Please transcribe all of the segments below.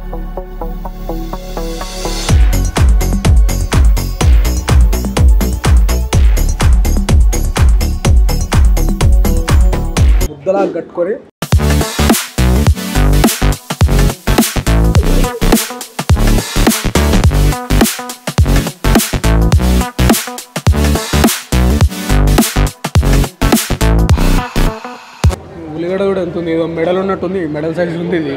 ముద్దలా కట్టుకొని ఉల్లిగడ్డ కూడా ఎంత ఉంది ఏదో మెడల్ ఉన్నట్టుంది మెడల్ సైజ్ ఉంది ఇది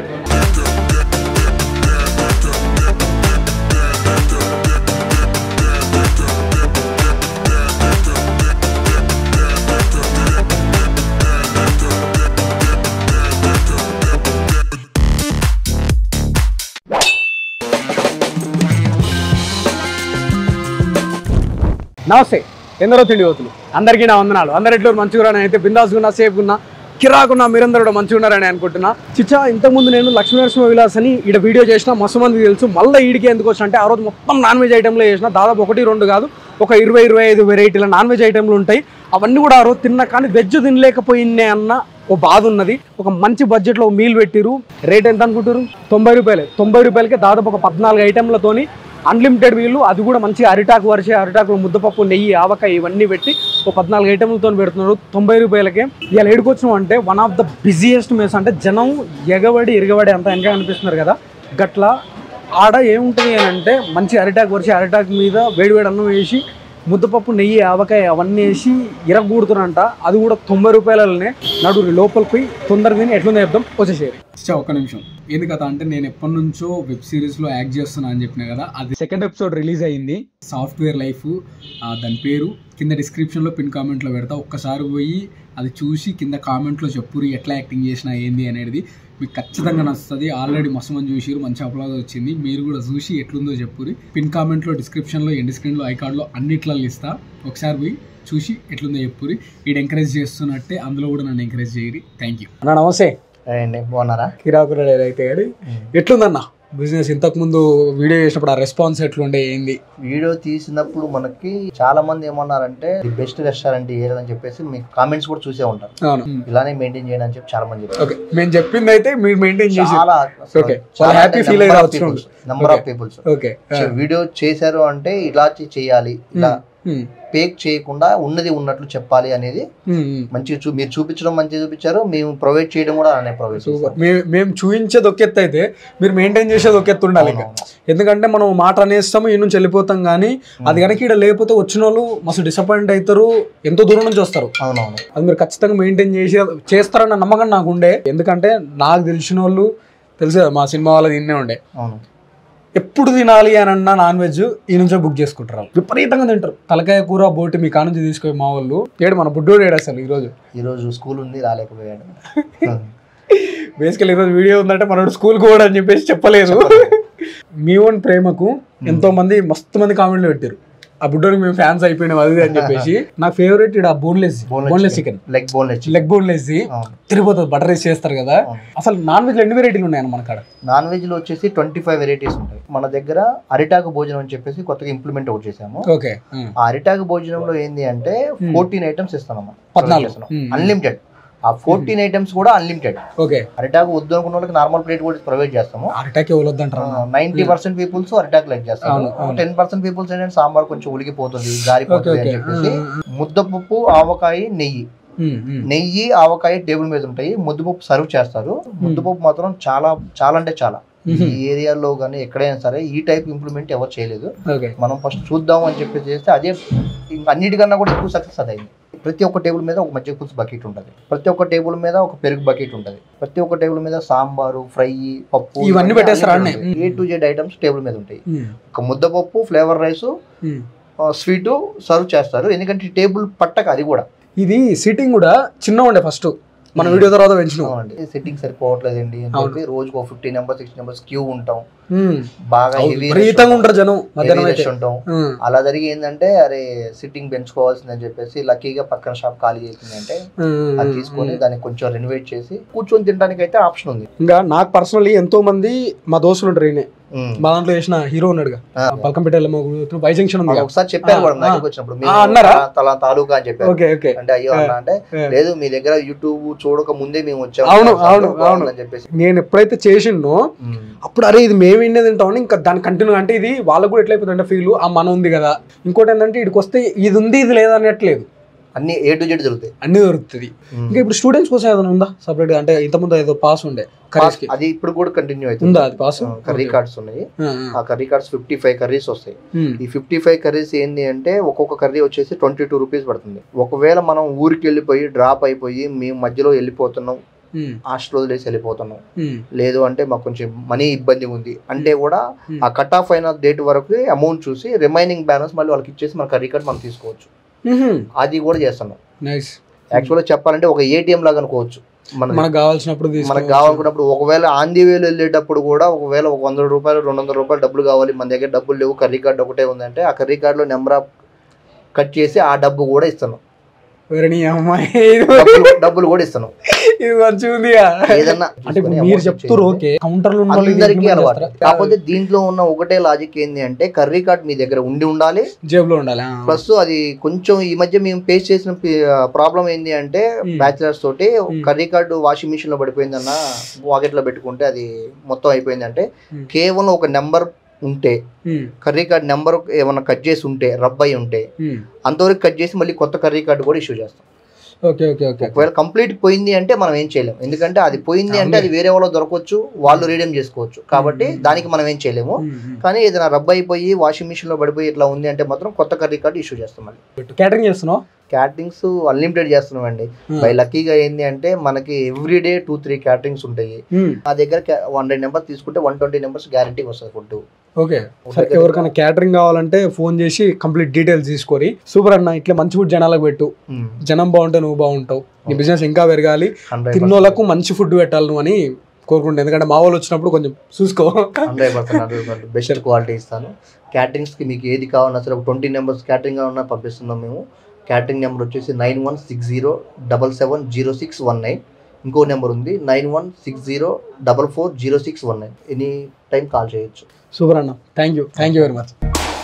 నమస్తే ఎందరో తిండి పోతులు అందరికీ నా వందనాలు అందరు ఎట్లు మంచిగా అయితే బిందాస్ ఉన్నా సేఫ్ ఉన్నా కిరాకున్నా మీరందరూ కూడా మంచిగా ఉన్నారని అనుకుంటున్నా చిచ్చా ఇంతకుముందు నేను లక్ష్మీ నరసింహ విలాస్ అని ఈడ వీడియో చేసిన మస్తు మందికి తెలుసు మళ్ళీ ఈడికి ఎందుకు వచ్చిన అంటే ఆ రోజు మొత్తం నాన్ వెజ్ ఐటెంలో చేసిన దాదాపు ఒకటి రెండు కాదు ఒక ఇరవై ఇరవై ఐదు వెరైటీల నాన్ వెజ్ ఐటెంలు ఉంటాయి అవన్నీ కూడా ఆ రోజు తిన్నా కానీ వెజ్ తినలేకపోయినే అన్న ఓ బాధ ఉన్నది ఒక మంచి బడ్జెట్లో మీల్ పెట్టిరు రేట్ ఎంత అనుకుంటారు తొంభై రూపాయలే తొంభై రూపాయలకే దాదాపు ఒక పద్నాలుగు ఐటెంలతోని అన్లిమిటెడ్ వీళ్ళు అది కూడా మంచి అరిటాకు వరిసే అరిటాకు ముద్దపప్పు నెయ్యి ఆవకాయ ఇవన్నీ పెట్టి ఒక పద్నాలుగు ఐటెంలతో పెడుతున్నారు తొంభై రూపాయలకే ఇలా ఏడుకొచ్చినాం అంటే one of the busiest mess అంటే జనం ఎగబడి ఇరగబడి అంత వెనక అనిపిస్తున్నారు కదా గట్ల ఆడ ఏముంటుంది అని అంటే మంచి అరిటాకు వరిసే అరిటాకు మీద వేడి వేడి అన్నం వేసి ముద్దపప్పు నెయ్యి ఆవకాయ అవన్నీ వేసి ఇరగకూడుతున్నంట అది కూడా తొంభై రూపాయలనే నడురు లోపలికి పోయి తొందరగా తిని ఎట్లుందో చెప్దాం వచ్చేసేది ఒక్క నిమిషం ఏంది కదా అంటే నేను ఎప్పటి నుంచో వెబ్ సిరీస్ లో యాక్ట్ చేస్తున్నా అని చెప్పిన కదా అది సెకండ్ ఎపిసోడ్ రిలీజ్ అయ్యింది సాఫ్ట్వేర్ లైఫ్ దాని పేరు కింద డిస్క్రిప్షన్ లో పిన్ కామెంట్ లో పెడతా ఒక్కసారి పోయి అది చూసి కింద కామెంట్ లో చెప్పురు ఎట్లా యాక్టింగ్ చేసినా ఏంది అనేది మీకు ఖచ్చితంగా నచ్చుతుంది ఆల్రెడీ మస్తు మంది చూసిరు మంచి అప్లాజ్ వచ్చింది మీరు కూడా చూసి ఎట్లుందో చెప్పురి పిన్ కామెంట్ లో డిస్క్రిప్షన్ లో ఎండ్ స్క్రీన్ లో ఐకార్డ్ లో అన్నిట్లో ఇస్తా ఒకసారి పోయి చూసి ఎట్లుందో చెప్పురి వీడు ఎంకరేజ్ చేస్తున్నట్టే అందులో కూడా నన్ను ఎంకరేజ్ చేయరి థ్యాంక్ యూ అన్న నమస్తే అండి బాగున్నారా కిరాకులు అయితే గాడి ఎట్లుందన్న బిజినెస్ ఇంతకు ముందు వీడియో చేసినప్పుడు ఆ రెస్పాన్స్ ఎట్లుండే ఏంది వీడియో తీసినప్పుడు మనకి చాలా మంది ఏమన్నారంటే బెస్ట్ రెస్టారెంట్ ఏదని చెప్పేసి మీకు కామెంట్స్ కూడా చూసే ఉంటారు అవును ఇలానే మెయింటైన్ చేయడం అని చెప్పి చాలా మంది చెప్పారు ఓకే మేము చెప్పింది అయితే మీరు మెయింటైన్ చేసి చాలా Okay. చాలా happy feel అయ్యి రావచ్చు. Number of Okay. Peoples okay video చేశారు అంటే ఇలా చే- చేయాలి ఇలా ఉమ్, పేక్ చేయకుండా ఉన్నది ఉన్నట్లు చెప్పాలి అనేది ఉమ్, ఉమ్. మంచిగా చూ మీరు చూపించడం మంచిగా చూపించారు మేము ప్రొవైడ్ చేయడం కూడా అలానే ప్రొవైడ్ సూపర్ మే- మేము చూపించేది ఒక ఎత్తు అయితే మీరు మెయింటైన్ చేసేది ఒక ఎత్తు ఉండాలి ఇంకా ఎందుకంటే మనం మాట అనేస్తాము ఈ నుంచి వెళ్ళిపోతాం కానీ అది కనుక ఇక్కడ లేకపోతే వచ్చిన వాళ్ళు మస్తు డిసప్పాయింట్ అవుతారు ఎంతో దూరం నుంచి వస్తారు అవునవును అది మీరు ఖచ్చితంగా మెయింటైన్ చేసే చేస్తారన్న నమ్మకం నాకు ఉండే ఎందుకంటే నాకు తెలిసిన వాళ్ళు తెలుసు కదా మా సినిమా వాళ్ళది ఇన్నే ఉండే అవును ఎప్పుడు తినాలి అని అన్న నాన్ వెజ్ ఈ నుంచే బుక్ చేసుకుంటారు వాళ్ళు. విపరీతంగా తింటారు తలకాయ కూర బోటి మీ కాడ నుంచి తీసుకొని మా వాళ్ళు ఏడు మన బుడ్డోడు ఏడు అసలు ఈరోజు ఈరోజు స్కూల్ ఉంది రాలేకపోయాడు బేసికల్ ఈరోజు వీడియో ఉందంటే మనోడు స్కూల్ కూడా అని చెప్పేసి చెప్పలేదు మీ ఓన్ ప్రేమకు ఎంతో మంది మస్తు మంది కామెంట్లు పెట్టారు ఆ బుడ్డోడికి మేము ఫ్యాన్స్ అయిపోయినాం అది ఇది అని చెప్పేసి నా ఫేవరెట్ ఇక్కడ boneless boneless chicken leg boneless leg boneless అవును తిరిగిపోతుంది బటర్ రైస్ చేస్తారు కదా అవును. అసలు నాన్ వెజ్ ఎన్ని వెరైటీలు ఉన్నాయన్న మన కాడ నాన్ వెజ్ లో వచ్చేసి ట్వంటీ ఫైవ్ వెరైటీస్ ఉంటాయి మన దగ్గర అరిటాకు భోజనం అని చెప్పేసి కొత్తగా ఇంప్లిమెంట్ అవుట్ చేసాము ఓకే ఆ అరిటాకు భోజనంలో ఏంది అంటే ఫోర్టీన్ ఐటమ్స్ ఇస్తాం మనం పద్నాలుగు. Hmm. అన్లిమిటెడ్ ఆ ఫోర్టీన్ ఐటమ్స్ కూడా అన్లిమిటెడ్ ఓకే అరిటాకు వద్దు అనుకున్న వాళ్ళకి నార్మల్ ప్లేట్ కూడా ప్రొవైడ్ చేస్తాము అరటాకి ఎవరొద్దంటారు నైన్టీ పర్సెంట్ పీపుల్స్ అరిటాకు లైక్ చేస్తారు అవును, అవును. టెన్ పర్సెంట్ పీపుల్స్ ఏంటంటే సాంబార్ కొంచెం ఉలికిపోతుంది జారిపోతుంది ఓకే, అని ఓకే. చెప్పేసి ముద్దపప్పు ఆవకాయ నెయ్యి నెయ్యి ఆవకాయ టేబుల్ మీద ఉంటాయి ముద్దపప్పు సర్వ్ చేస్తారు ముద్దపప్పు మాత్రం చాలా చాలా అంటే చాలా ఈ ఏరియాలో కానీ ఎక్కడైనా సరే ఈ టైప్ ఇంప్లిమెంట్ ఎవరు చేయలేదు ఓకే మనం ఫస్ట్ చూద్దాం అని చెప్పి చేస్తే అదే ఇంకా అన్నిటికన్నా కూడా ఎక్కువ సక్సెస్ అది అయింది ప్రతి ఒక్క టేబుల్ మీద ఒక మజ్జిగ పులుసు బకెట్ ఉంటుంది ప్రతి ఒక్క టేబుల్ మీద ఒక పెరుగు బకెట్ ఉంటుంది ప్రతి ఒక్క టేబుల్ మీద సాంబారు ఫ్రై పప్పు ఇవన్నీ పెట్టేస్తారా అన్నీ? A to Z items table మీద ఉంటాయి ఒక ముద్దపప్పు ఫ్లేవర్ రైస్ స్వీట్ సర్వ్ చేస్తారు ఎందుకంటే టేబుల్ పట్టక అది కూడా ఇది సీటింగ్ కూడా చిన్న ఉండే ఫస్ట్ మన వీడియో తర్వాత పెంచినాం అవునండి సెట్టింగ్ సరిపోవట్లేదండి అని అవును. చెప్పి రోజుకు ఒక fifty numbers sixty numbers queue ఉంటాం ఉమ్. బాగా అవును, హెవీ విపరీతంగా ఉంటారు జనం మధ్యాహ్నం అయితే ఉంటాం ఉమ్. అలా జరిగి ఏంటంటే అరే సిట్టింగ్ పెంచుకోవాల్సిందని చెప్పేసి లక్కీగా పక్కన షాప్ ఖాళీ చేసిందంటే ఉమ్. అది తీసుకొని దాన్ని కొంచెం రెనోవేట్ చేసి కూర్చొని తినడానికి అయితే ఆప్షన్ ఉంది ఇంకా నాకు పర్సనల్లీ ఎంతో మంది మా దోస్తులు ఉంటారు ఈయనే ఉమ్. మా దాంట్లో చేసిన హీరో ఉన్నాడుగా ఆ. పల్కంపేట వై జంక్షన్ ఉంది మాకు ఒకసారి చెప్పారు కూడా ఆ, నా దగ్గరికి వచ్చినప్పుడు మీరు ఆ, అన్నారా? తలా తాలూకా అని చెప్పారు ఓకే ఓకే అంటే అయ్యో అన్న అంటే ఆ. లేదు మీ దగ్గర యూట్యూబ్ చూడక ముందే మేము వచ్చాము అవును, చాలా అవును, బాగుందని అవును. చెప్పేసి నేను ఎప్పుడైతే చేసిండో ఉమ్. అప్పుడు అరే ఇది మేము వినేది తింటామని ఇంకా దాని కంటిన్యూ అంటే ఇది వాళ్ళకు కూడా ఎట్లయిపోతుందంటే ఫీల్ ఆ మన ఉంది కదా ఇంకోటి ఏంటంటే ఇక్కడికి వస్తే ఇది ఉంది ఇది లేదా అన్నట్లేదు అన్ని ఏ టు జెడ్ దొరుకుతాయి అన్ని దొరుకుతుంది ఉమ్. ఇంకా ఇప్పుడు స్టూడెంట్స్ కోసం ఏదైనా ఉందా సపరేట్ అంటే ఇంతకుముందు ఏదో పాస్ ఉండే కర్రీస్ కి అది ఇప్పుడు కూడా కంటిన్యూ అవుతుంది ఉందా అది పాస్ కర్రీ కార్డ్స్ ఉన్నాయి ఆ curry cards fifty five curries వస్తాయి ఉమ్. ఈ ఫిఫ్టీ ఫైవ్ కర్రీస్ ఏంటి అంటే ఒక్కొక్క కర్రీ వచ్చేసి ట్వంటీ టూ రూపీస్ పడుతుంది ఒకవేళ మనం ఊరికి వెళ్ళిపోయి డ్రాప్ అయిపోయి మేము మధ్యలో వెళ్ళిపోతున్నాం ఉమ్. హాస్టల్ వదిలేసి వెళ్ళిపోతున్నాం ఉమ్. లేదు అంటే మాకు కొంచెం మనీ ఇబ్బంది ఉంది అంటే కూడా Hmm. ఆ కట్ ఆఫ్ అయిన డేట్ వరకు అమౌంట్ చూసి రిమైనింగ్ బ్యాలెన్స్ మళ్ళీ వాళ్ళకి ఇచ్చేసి మన కర్రీ కార్డ్ మనం తీసుకోవచ్చు ఉహుం. అది కూడా చేస్తున్నాం నైస్ యాక్చువల్గా చెప్పాలంటే ఒక ఏటీఎం లాగా అనుకోవచ్చు మన మనకు కావాల్సినప్పుడు మనకు తీసుకోవచ్చు. కావాలనుకున్నప్పుడు ఒకవేళ ఆంధీ వేలు వెళ్ళేటప్పుడు కూడా ఒకవేళ ఒక వంద రూపాయలు రెండు వందల రూపాయలు డబ్బులు కావాలి మన దగ్గర డబ్బులు లేవు కర్రీ కార్డు ఒకటే ఉందంటే ఆ కర్రీ కార్డులో నెంబర్ ఆఫ్ కట్ చేసి ఆ డబ్బు కూడా ఇస్తాను వేరే నీ అమ్మాయి ఇది డబ్బులు డబ్బులు కూడా ఇస్తాను ఇది మంచిగా ఉందిగా ఏదన్నా అంటే ఇప్పుడు చూసుకొని మీరు amount చెప్తారు ఇచ్చేయండి. ఓకే కౌంటర్లు ఉన్న వాళ్ళు ఇది అందరికీ implement అలవాటు చేస్తారా? కాకపోతే దీంట్లో ఉన్న ఒకటే లాజిక్ ఏంటి అంటే కర్రీ కార్డ్ మీ దగ్గర ఉండి ఉండాలి జేబులో ఉండాలి ఆ. ప్లస్ అది కొంచెం ఈ మధ్య మేము ఫేస్ చేసిన ప్రాబ్లం ఏంటి అంటే Hmm. బ్యాచిలర్స్ తోటి Hmm. Curry card washing machine లో పడిపోయిందన్న వాకెట్ లో పెట్టుకుంటే అది మొత్తం అయిపోయింది అంటే Hmm. కేవలం ఒక నెంబర్ ఉంటే ఉమ్. కర్రీ కార్డ్ నెంబర్ ఏమైనా కట్ చేసి ఉంటే రబ్ అయి ఉంటే ఉమ్. అంతవరకు కట్ చేసి మళ్ళీ కొత్త కర్రీ కార్డు కూడా ఇష్యూ చేస్తాం ఓకే ఓకే ఓకే ఒకవేళ కంప్లీట్ పోయింది అంటే మనం ఏం చేయలేము ఎందుకంటే అది పోయింది అంటే అది వేరే వాళ్ళు దొరకవచ్చు వాళ్ళు రీడీమ్ చేసుకోవచ్చు కాబట్టి Hmm. దానికి మనం ఏం చేయలేము ఉమ్. ఉమ్. కానీ ఏదైనా రబ్ అయిపోయి వాషింగ్ మిషన్ లో పడిపోయి ఇట్లా ఉంది అంటే మాత్రం కొత్త కర్రీ కార్డు ఇష్యూ చేస్తాం మళ్ళీ క్యాటరింగ్ చేస్తున్నావు క్యాటరింగ్స్ అన్లిమిటెడ్ చేస్తున్నాం అండి బై లక్కీగా ఏంది అంటే మనకి every day two three caterings ఉంటాయి ఉమ్. మా దగ్గర హండ్రెడ్ నెంబర్స్ తీసుకుంటే వన్ ట్వంటీ నెంబర్స్ గ్యారంటీ వస్తుంది ఫుడ్ ఓకే సరే ఎవరికైనా క్యాటరింగ్ కావాలంటే ఫోన్ చేసి కంప్లీట్ డీటెయిల్స్ తీసుకొని సూపర్ అన్న ఇట్లా మంచి ఫుడ్ జనాలకు పెట్టు జనం బాగుంటే నువ్వు బాగుంటావు నీ బిజినెస్ ఇంకా పెరగాలి హండ్రెడ్ తిన్నోళ్ళకు మంచి ఫుడ్ పెట్టాలి నువ్వు అని కోరుకుంటా ఎందుకంటే మా వాళ్ళు వచ్చినప్పుడు కొంచెం చూసుకో hundred percent hundred percent best quality ఇస్తాను క్యాటరింగ్స్కి మీకు ఏది కావాలన్నా సరే ఒక ట్వంటీ నెంబర్స్ క్యాటరింగ్ కావాలన్నా పంపిస్తున్నాం మేము క్యాటరింగ్ నెంబర్ వచ్చేసి nine one six zero double seven zero six one nine ఇంకో నెంబర్ ఉంది nine one six zero double four zero six one nine any time call చేయొచ్చు సూపర్ అన్న thank you thank you very much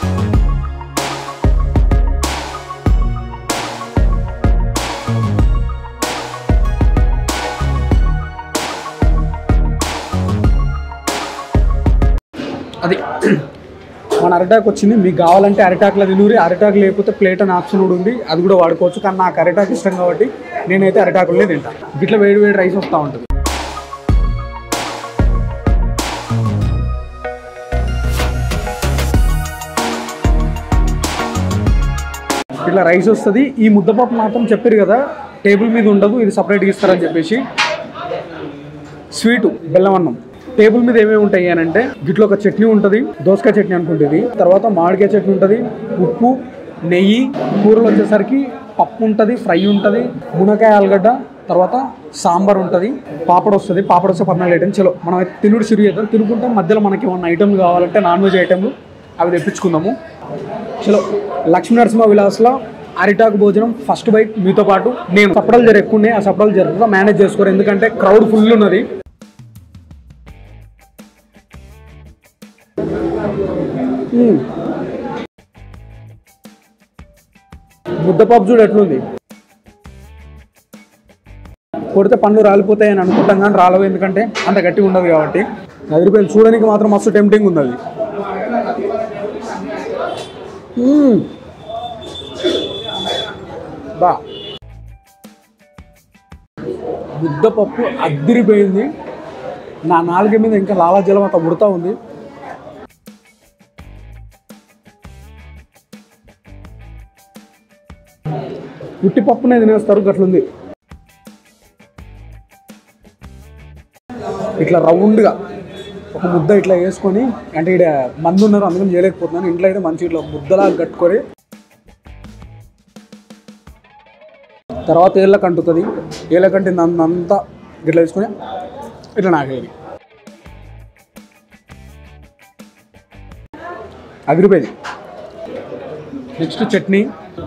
అది మన అరిటాక్ వచ్చింది మీకు కావాలంటే అరిటాక్లో తినూరి అరిటాక్ లేకపోతే ప్లేట్ అని ఆప్షన్ కూడా ఉంది అది కూడా వాడుకోవచ్చు కానీ నాకు అరిటాక్ ఇష్టం కాబట్టి నేనైతే అరిటాకులనే తింటా ఇట్లా వేడి వేడి రైస్ వస్తూ ఉంటుంది ఇట్లా రైస్ వస్తుంది ఈ ముద్దపప్పు మాత్రం చెప్పారు కదా టేబుల్ మీద ఉండదు ఇది సపరేట్గా ఇస్తారని చెప్పేసి స్వీటు బెల్లం అన్నం టేబుల్ మీద ఏమేమి ఉంటాయి అని అంటే గిట్లో ఒక చట్నీ ఉంటుంది దోసకాయ చట్నీ అనుకుంటుంది తర్వాత మామిడికాయ చట్నీ ఉంటుంది ఉప్పు నెయ్యి కూరలు వచ్చేసరికి పప్పు ఉంటుంది ఫ్రై ఉంటుంది మునకాయ ఆలుగడ్డ తర్వాత సాంబార్ ఉంటుంది పాపడ్ వస్తుంది పాపడ్ వస్తే పద్నాలుగు ఐటమ్ చలో మనం అయితే తినుడు సిరి చేద్దాం తినుకుంటాం మధ్యలో మనకి ఏమన్నా ఐటమ్లు కావాలంటే నాన్ వెజ్ ఐటమ్లు అవి తెప్పించుకుందాము చలో లక్ష్మీ నరసింహ విలాస్లో అరిటాకు భోజనం ఫస్ట్ బైట్ మీతో పాటు నేను సపడాలు జర ఎక్కువ ఉన్నాయి ఆ సపడాలు జర మేనేజ్ చేసుకోరు ఎందుకంటే క్రౌడ్ ఫుల్ ఉన్నది మ్మ్. ముద్దపప్పు చూడు ఎట్లుంది కొడితే పండ్లు రాలిపోతాయి అని అనుకుంటాం కానీ రాలవు ఎందుకంటే అంత గట్టిగా ఉండదు కాబట్టి అది రూపాయలు చూడడానికి మాత్రం మస్తు టెంప్టింగ్ ఉంది అది మ్మ్. బా ముద్దపప్పు అద్దిరిపోయింది నా నాలుక మీద ఇంకా లాలాజలం అంత ఉడతా ఉంది ఉట్టి పప్పునే తినేస్తారు గట్లుంది ఇట్లా రౌండ్గా ఒక ముద్ద ఇట్లా వేసుకొని అంటే ఇక్కడ మంది ఉన్నారు అందుకని చేయలేకపోతున్నాను ఇంట్లో అయితే మంచి ఇట్లా ముద్దలా కట్టుకొని తర్వాత ఏళ్ళకి అంటుతుంది ఏళ్ళకి అంటింది అంత- అంతా ఇట్లా వేసుకొని ఇట్లా నాకేది అదిరిపోయింది నెక్స్ట్ చట్నీ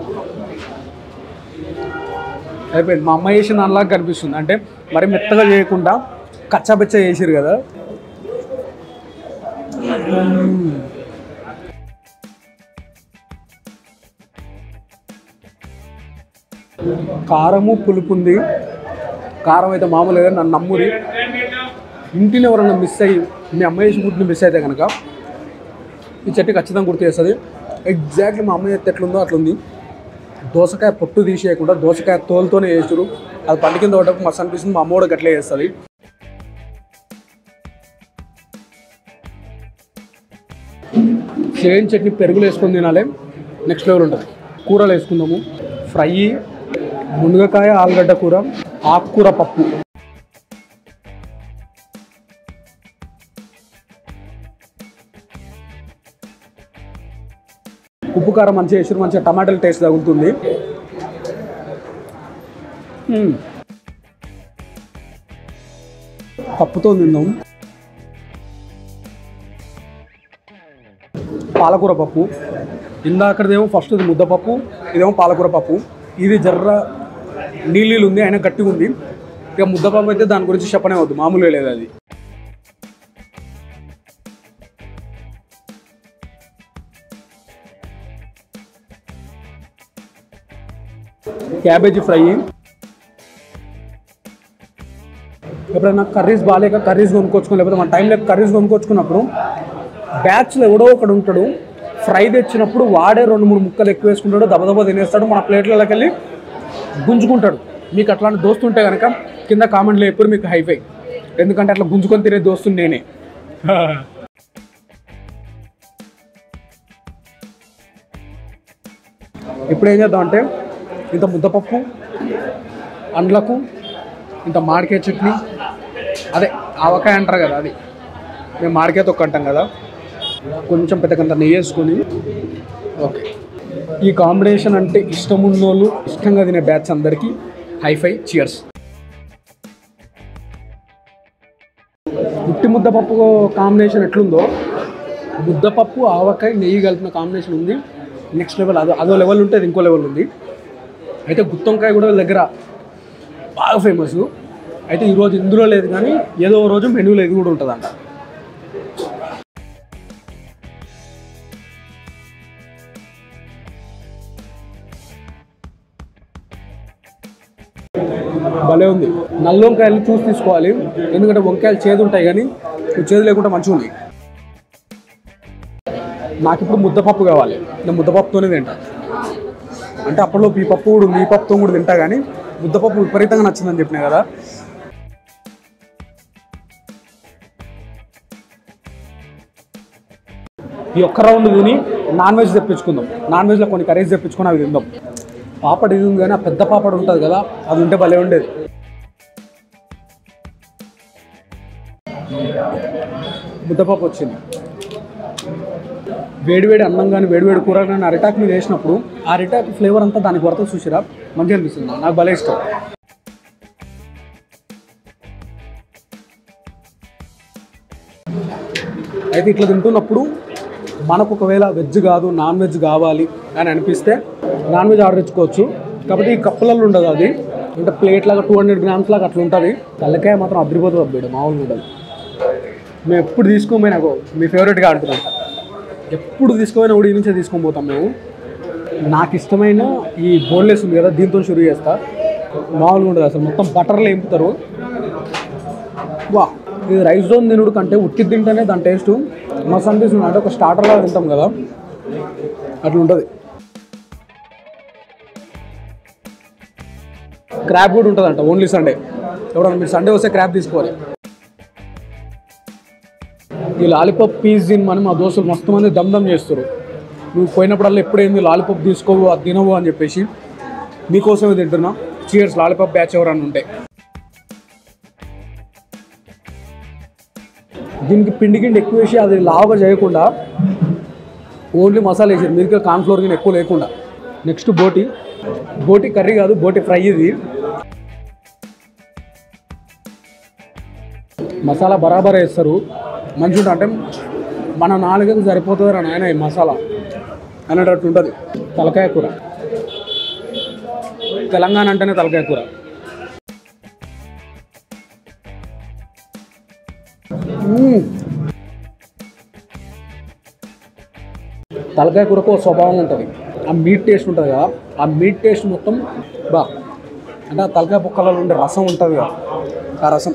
అయిపోయింది మా అమ్మ చేసిన దానిలాగా కనిపిస్తుంది అంటే మరి మెత్తగా చేయకుండా కచ్చాబెచ్చ చేసిరు కదా కారము పులుపు ఉంది కారం అయితే మామూలుగా నన్ను నమ్మురి ఇంటిని ఎవరైనా మిస్ అయ్యి మీ అమ్మాయి ఫుడ్ని మిస్ అయితే కనుక ఈ చెట్టు ఖచ్చితంగా గుర్తు చేస్తుంది ఎగ్జాక్ట్లీ మా అమ్మాయి ఎత్తే ఎట్లుందో అట్లుంది దోసకాయ పొట్టు తీసేయకుండా దోసకాయ తోలుతోనే వేసుడు అది పంట కింద పడ్డప్పుడు మస్తు అనిపిస్తుంది మా అమ్మ కూడా గట్లే చేస్తుంది సేమ్ చట్నీ పెరుగులు వేసుకొని తినాలి నెక్స్ట్ లెవెల్ ఉంటుంది కూరలు వేసుకుందాము ఫ్రై మునగకాయ ఆలుగడ్డ కూర ఆకుకూర పప్పు ఉప్పు కారం మంచిగా వేసారు మంచిగా టమాటాలు టేస్ట్ తగులుతుంది మ్మ్. పప్పుతో తిందాం పాలకూర పప్పు ఇందాకదేమో ఫస్ట్ ఇది ముద్దపప్పు ఇదేమో పాలకూర పప్పు ఇది జర్ర నీళ్ళు ఉంది అయినా గట్టిగా ఉంది ఇక ముద్దపప్పు అయితే దాని గురించి చెప్పనే వద్దు మామూలుగా లేదు అది క్యాబేజీ ఫ్రై ఎప్పుడైనా కర్రీస్ బాగాలేక కర్రీస్ కొనుక్కొచ్చుకుని లేకపోతే మన టైం లేక కర్రీస్ కొనుక్కొచ్చుకున్నప్పుడు బ్యాచ్లో ఎవడో ఒకడు ఉంటాడు ఫ్రై తెచ్చినప్పుడు వాడే రెండు మూడు ముక్కలు ఎక్కువ వేసుకుంటాడు దబదబా తినేస్తాడు మన ప్లేట్లలోకి వెళ్ళి గుంజుకుంటాడు మీకు అట్లాంటి దోస్తు ఉంటే కనుక కింద కామెంట్లో ఎప్పుడు మీకు హైఫై ఎందుకంటే అట్లా గుంజుకొని తినే దోస్తు నేనే ఇప్పుడు ఏం చేద్దాం అంటే ఇంత ముద్దపప్పు అండ్లకు ఇంత మామిడికాయ చట్నీ అదే ఆవకాయ అంటారు కదా అది మేము మామిడికాయ తొక్క అంటాం కదా కొంచెం పెద్దకంత నెయ్యి వేసుకొని ఓకే ఈ కాంబినేషన్ అంటే ఇష్టం ఉన్నోళ్ళు ఇష్టంగా తినే బ్యాచ్ అందరికీ హైఫై చియర్స్ ఉట్టి ముద్దపప్పు కాంబినేషన్ ఎట్లుందో ముద్దపప్పు ఆవకాయ నెయ్యి కలిపిన కాంబినేషన్ ఉంది నెక్స్ట్ లెవెల్ అదో అదో లెవెల్ ఉంటుంది ఇంకో లెవెల్ ఉంది అయితే గుత్తొంకాయ కూడా వీళ్ళ దగ్గర బాగా ఫేమస్ అయితే ఈరోజు ఇందులో లేదు కానీ ఏదో ఓ రోజు మెనూలో ఇది కూడా ఉంటుందంట భలే ఉంది నల్ల వంకాయలు చూసి తీసుకోవాలి ఎందుకంటే వంకాయలు చేదు ఉంటాయి కానీ ఇవి చేదు లేకుండా మంచిగా ఉన్నాయి నాకు ఇప్పుడు ముద్దపప్పు కావాలి నేను ముద్దపప్పుతోనే తింటా అంటే అప్పట్లో ఈ పప్పు కూడా ఉంది ఈ పప్పుతో కూడా తింటా కానీ ముద్దపప్పు విపరీతంగా నచ్చిందని చెప్పినా కదా ఈ ఒక్క రౌండ్ తిని నాన్ వెజ్ తెప్పించుకుందాం నాన్ వెజ్లో కొన్ని కర్రీస్ తెప్పించుకొని అవి తిందాం పాపడ్ ఇది ఉంది కానీ ఆ పెద్ద పాపడ్ ఉంటుంది కదా అది ఉంటే భలే ఉండేది ముద్దపప్పు వచ్చింది వేడివేడి అన్నం కానీ వేడివేడి కూర కానీ అరిటాక్ మీద వేసినప్పుడు ఆ అరిటాక్ ఫ్లేవర్ అంతా దానికి పడుతుంది చూసిరా మంచిగా అనిపిస్తుంది నాకు భలే ఇష్టం అయితే ఇట్లా తింటున్నప్పుడు మనకు ఒకవేళ వెజ్ కాదు నాన్ వెజ్ కావాలి అని అనిపిస్తే నాన్ వెజ్ ఆర్డర్ ఇచ్చుకోవచ్చు కాబట్టి ఈ కప్పులలో ఉండదు అది అంటే ప్లేట్ లాగా టూ హండ్రెడ్ గ్రామ్స్ లాగా అట్లా ఉంటుంది తలకాయ మాత్రం అద్దరిపోతుంది అబ్బాయి మామూలుగా ఉండదు మేము ఎప్పుడు తీసుకోపోయినా నాకు మీ ఫేవరెట్గా అంటున్నాం ఎప్పుడు తీసుకుపోయినా కూడా ఈ నుంచే తీసుకొని పోతాం మేము నాకు ఇష్టమైన ఈ బోన్లెస్ ఉంది కదా దీంతో షురూ చేస్తా మామూలుగా ఉండదు అసలు మొత్తం బటర్లో ఎంపుతారు వా ఇది రైస్ జోన్ తినుడు కంటే ఉట్టి తింటేనే దాని టేస్ట్ మస్తు అనిపిస్తుంది అంటే ఒక స్టార్టర్ లాగా తింటాం కదా అట్లా ఉంటుంది క్రాబ్ కూడా ఉంటుందంట ఓన్లీ సండే ఎవడన్నా మీరు సండే వస్తే క్రాబ్ తీసుకోవాలి ఈ లాలీపాప్ పీస్ తినమని మా దోస్తులు మస్తు మంది దమ్ దమ్ చేస్తారు నువ్వు పోయినప్పుడల్లా ఎప్పుడైంది లాలీపాప్ తీసుకోవు అది తినవు అని చెప్పేసి మీకోసమే తింటున్నా చీయర్స్ లాలీపాప్ బ్యాచ్ ఎవరన్నా ఉంటే దీనికి పిండి గిండి ఎక్కువ వేసి అది లావుగా చేయకుండా ఓన్లీ మసాలా వేసారు మీదకి కార్న్ఫ్లోర్ గిన్నె ఎక్కువ లేకుండా నెక్స్ట్ బోటి బోటి కర్రీ కాదు బోటి ఫ్రై ఇది మసాలా బరాబర్ వేస్తారు మంచిగా ఉంటుంది. అంటే మన నాలుగకి సరిపోతుంది రా నాయన ఈ మసాలా అనేటట్టు ఉంటుంది తలకాయ కూర తెలంగాణ అంటేనే తలకాయ కూర మ్మ్. తలకాయ కూరకు ఒక స్వభావం ఉంటుంది ఆ మీట్ టేస్ట్ ఉంటుంది కదా ఆ మీట్ టేస్ట్ మొత్తం బా అంటే ఆ తలకాయ పొక్కలలో ఉండే రసం ఉంటుంది కదా ఆ రసం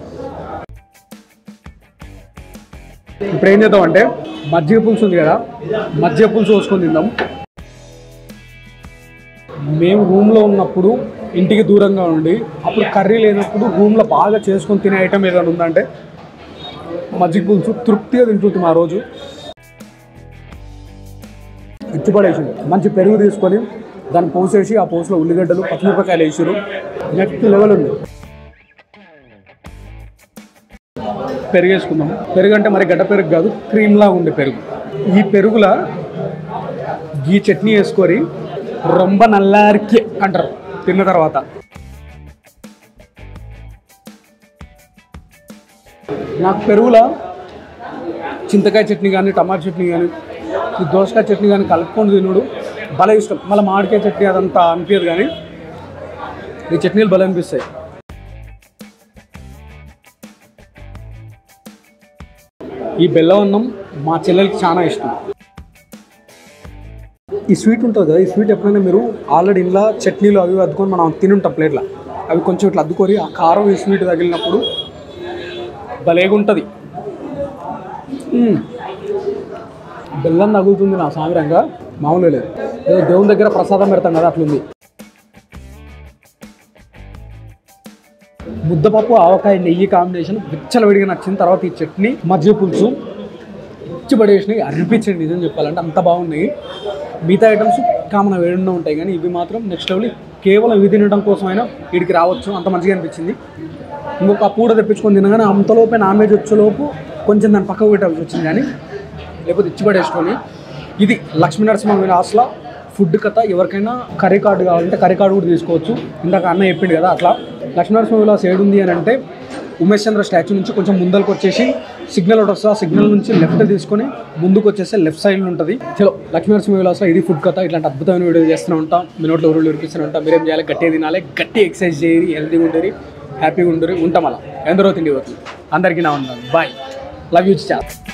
ఇప్పుడు ఏం చేద్దాం అంటే మజ్జిగ పులుసు ఉంది కదా మజ్జిగ పులుసు పోసుకొని తిందాం మేము రూమ్లో ఉన్నప్పుడు ఇంటికి దూరంగా ఉండి అప్పుడు కర్రీ లేనప్పుడు రూమ్లో బాగా చేసుకొని తినే ఐటమ్ ఏదైనా ఉందంటే మజ్జిగ పులుసు తృప్తిగా తింటుంటాం ఆ రోజు ఇచ్చిపడేసింది మంచి పెరుగు తీసుకొని దాన్ని పోసేసి ఆ పోసులో ఉల్లిగడ్డలు పచ్చిమిరపకాయలు వేసారు నెక్స్ట్ లెవెల్ ఉంది పెరుగు వేసుకుందాం పెరుగు అంటే మరి గడ్డ పెరుగు కాదు క్రీమ్లా ఉండే పెరుగు ఈ పెరుగులా ఈ చట్నీ వేసుకొని రొంబ నల్లారికి అంటారు తిన్న తర్వాత నాకు పెరుగులా చింతకాయ చట్నీ కానీ టమాటా చట్నీ కానీ ఈ దోసకాయ చట్నీ కానీ కలుపుకొని తినుడు భలే ఇష్టం మళ్ళీ మామిడికాయ చట్నీ అదంతా అనిపించదు కానీ ఈ చట్నీలు భలే అనిపిస్తాయి ఈ బెల్లం అన్నం మా చెల్లెలకి చాలా ఇష్టం ఈ స్వీట్ ఉంటుంది కదా ఈ స్వీట్ ఎప్పుడైనా మీరు ఆల్రెడీ ఇంట్లో చట్నీలు అవి అద్దుకొని మనం తినుంటాం ప్లేట్లో అవి కొంచెం ఇట్లా అద్దుకొని ఆ కారం ఈ స్వీట్ తగిలినప్పుడు భలేగా ఉంటుంది మ్మ్. బెల్లం తగులుతుంది నా సామిరంగా మామూలు లేదు ఏదో దేవుని దగ్గర ప్రసాదం పెడతాం కదా అట్లుంది ముద్దపప్పు ఆవకాయ నెయ్యి కాంబినేషన్ విచ్చలవిడిగా నచ్చిన తర్వాత ఈ చట్నీ మజ్జిగ పులుసు ఇచ్చి పడేసినాయి అనిపించండి నిజం చెప్పాలంటే అంత బాగున్నాయి మిగతా ఐటమ్స్ కామన్ వేడిగా ఉంటాయి కానీ ఇవి మాత్రం నెక్స్ట్ లెవెల్ కేవలం ఇవి తినడం కోసమైనా వీడికి రావచ్చు అంత మంచిగా అనిపించింది ఇంకొక పూట తెప్పించుకొని తినగానే అంతలోపే నాన్ వెజ్ వచ్చేలోపు కొంచెం దాన్ని పక్కకు పెట్టాల్సి వచ్చింది కానీ లేకపోతే ఇచ్చి పడేసుకొని ఇది లక్ష్మీ నరసింహ విలాస్లో ఫుడ్ కథ ఎవరికైనా కర్రీ కార్డు కావాలంటే కర్రీ కార్డు కూడా తీసుకోవచ్చు ఇందాక అన్న చెప్పిండు కదా అట్లా లక్ష్మీ నరసింహ విలాస్ ఏడుంది అని అంటే ఉమేష్ చంద్ర స్టాచ్యూ నుంచి కొంచెం ముందరకు వచ్చేసి సిగ్నల్ ఒకటి వస్తుంది ఆ సిగ్నల్ నుంచి లెఫ్ట్ తీసుకొని ముందుకు వచ్చేస్తే లెఫ్ట్ సైడ్ ఉంటుంది చలో లక్ష్మీ నరసింహ విలాస్లో ఇది ఫుడ్ కథ ఇట్లాంటి అద్భుతమైన వీడియో చేస్తూనే ఉంటాం మీ నోట్లో ఊరులు వినిపిస్తూనే ఉంటాం మీరేం చేయాలి గట్టిగా తినాలి గట్టి ఎక్సర్సైజ్ చేయాలి హెల్తీగా ఉండరు హ్యాపీగా ఉండరు ఉంటాం అలా ఎందరో తిండి పోతుంది అందరికీ నా ఉన్నాను బాయ్ లవ్ యూ చాట్